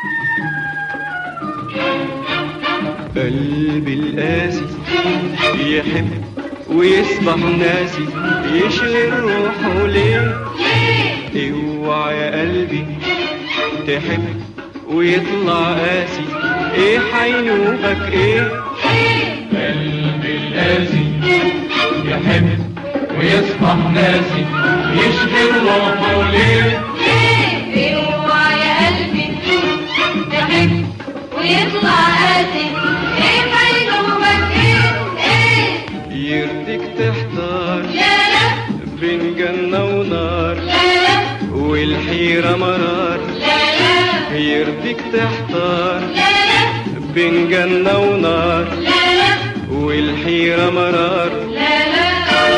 قلبي القاسي يحب ويصبح ناسي يشغل روحه ليه اوعى يا قلبي تحب ويطلع قاسي ايه حينوبك ايه قلبي القاسي يحب ويصبح ناسي يشغل روحه ليه اوعى يا قلبي تحب ويطلع قاسي ايه حيلومك ايه ايه يرضيك تحتار لا لا بين جنة ونار لا لا والحيرة مرار لا لا يرضيك تحتار لا لا بين جنة ونار لا لا والحيرة مرار لا لا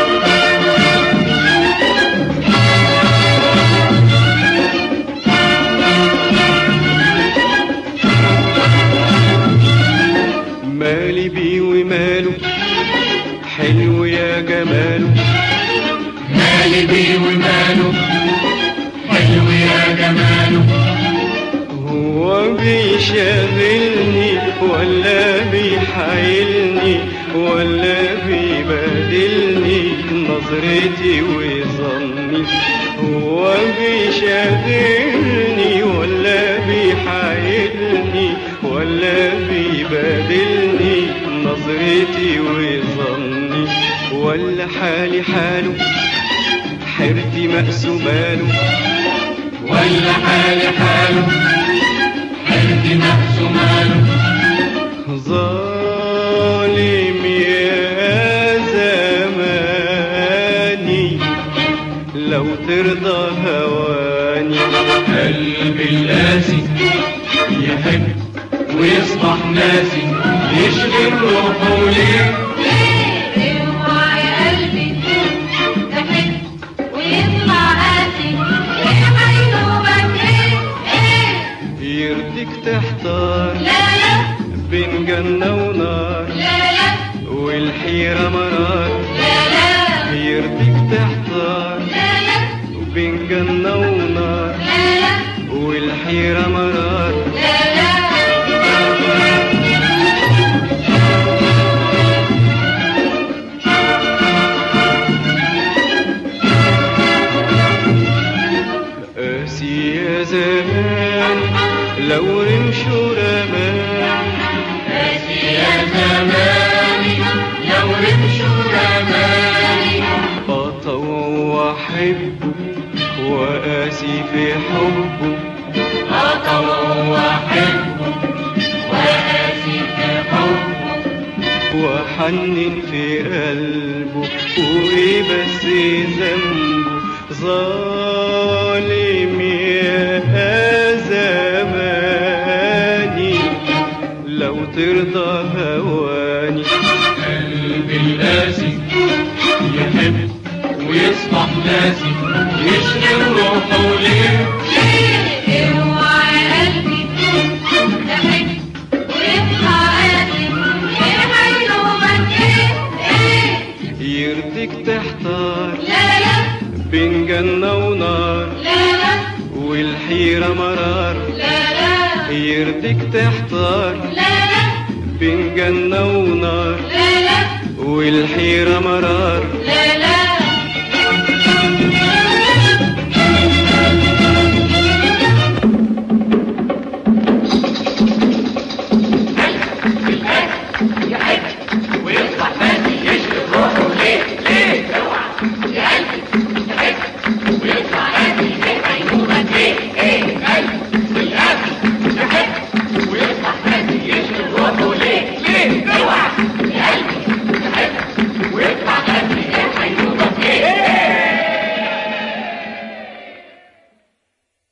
مالي بيه وماله حلو يا جماله مالي بيه وماله حلو يا جماله هو بيشغلني ولا بيحايلني ولا بيبادلني نظرتي وظني هو بيشغلني ولا بيحايلني ولا بيبادلني نظرتي وظني ولا حالي حاله حيرتي مقسوماله ولا حالي حاله حيرتي مقسوماله ظالم يا زماني لو ترضى هواني قلبي القاسي يحب ويصبح ناسي يشغل روحه ليه اوعى يا قلبي تحب ويطلع قاسي ايه حيلومك ايه ايه يرضيك تحتار لا لا بين جنة ونار لا لا والحيرة مرار لا لا يرضيك تحتار لا لا بين جنة ونار لا لا والحيرة مرار لا لا قاسي يا زمان لو رمشوا رمان قاسي يا زماني لو رمشوا رماني أطوع وأحبه وقاسي في حبه أطوع وأحبه وقاسي في حبه وحنن في قلبه وإيه بس ذنبه ظالم يا زماني لو ترضى هواني قلبي القاسي يحب ويصبح ناسي يشغل روحه ليه اوعى يا قلبي تحب ويطلع قاسي ايه حيلومك ايه ايه يرضيك تحتار لا لا بين جنة ونار لا لا والحيرة مرار لا لا يرضيك تحتار لا لا بين جنة ونار لا لا والحيرة مرار